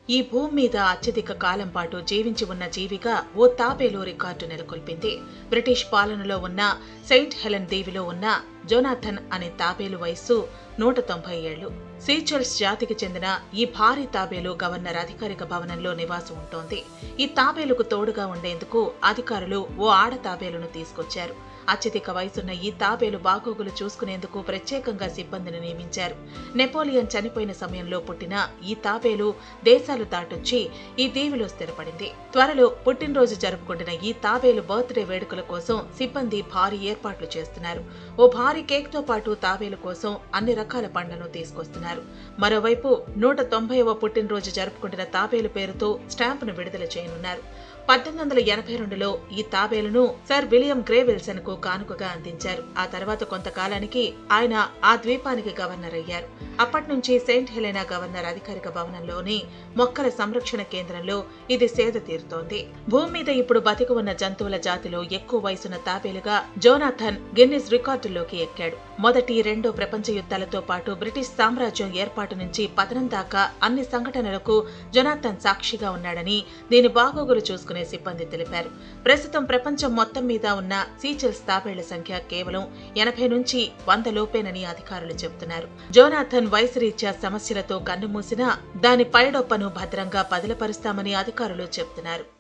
ఈ భూమి మీద అత్యధిక కాలం పాటు జీవించి ఉన్న జీవిగా ఓ తాబేలు రికార్డు నెలకొల్పింది బ్రిటిష్ పాలనలో ఉన్న సెయింట్ హెలెన్ దీవిలో ఉన్న జోనాథన్ అనే తాబేలు వయస్సు నూట తొంభై ఏళ్లు సీచర్స్ జాతికి చెందిన ఈ భారీ తాబేలు గవర్నర్ అధికారిక భవనంలో నివాసం ఉంటోంది ఈ తాబేలుకు తోడుగా ఉండేందుకు అధికారులు ఓ ఆడ తాబేలును తీసుకొచ్చారు అత్యధిక వయసున్న ఈ తాబేలు బాగోగులు చూసుకునేందుకు ప్రత్యేకంగా సిబ్బందిని నియమించారు నెపోలియన్ చనిపోయిన సమయంలో పుట్టిన ఈ తాబేలు దేశాలు దాటొచ్చి ఈ దీవిలో స్థిరపడింది త్వరలో పుట్టినరోజు జరుపుకుంటున్న ఈ తాబేలు బర్త్డే వేడుకల కోసం సిబ్బంది భారీ ఏర్పాట్లు చేస్తున్నారు ఓ భారీ కేక్ తో పాటు తాబేలు కోసం అన్ని రకాల పండ్లను తీసుకొస్తున్నారు మరోవైపు నూట తొంభైవ పుట్టినరోజు జరుపుకుంటున్న తాబేలు పేరుతో స్టాంపును విడుదల చేయనున్నారు పద్దెనిమిది వందల ఎనభై రెండులో ఈ తాబేలును సర్ విలియం గ్రే విల్సన్ కు కానుకగా అందించారు ఆ తర్వాత కొంతకాలానికి ఆయన ఆ ద్వీపానికి గవర్నర్ అయ్యారు అప్పటి నుంచి సెయింట్ హెలెనా గవర్నర్ అధికారిక భవనంలోని మొక్కల సంరక్షణ కేంద్రంలో ఇది సేద తీరుతోంది భూమి మీద ఇప్పుడు బతికి ఉన్న జంతువుల జాతిలో ఎక్కువ వయసున్న తాబేలుగా జోనాథన్ గిన్నిస్ రికార్డుల్లోకి ఎక్కాడు మొదటి రెండో ప్రపంచ యుద్ధాలతో పాటు బ్రిటిష్ సామ్రాజ్యం ఏర్పాటు నుంచి పతనం దాకా అన్ని సంఘటనలకు జొనాథన్ సాక్షిగా ఉన్నాడని దీని బాగోగులు చూసుకునే సిబ్బంది తెలిపారు ప్రస్తుతం ప్రపంచం మొత్తం మీద ఉన్న సీచెల్స్ తాబేళ్ల సంఖ్య కేవలం ఎనభై నుంచి వంద లోపేనని అధికారులు చెబుతున్నారు జోనాథన్ వయసు రీత్యా సమస్యలతో కన్నుమూసినా దాని పైడొప్పను భద్రంగా పదిలపరుస్తామని అధికారులు చెబుతున్నారు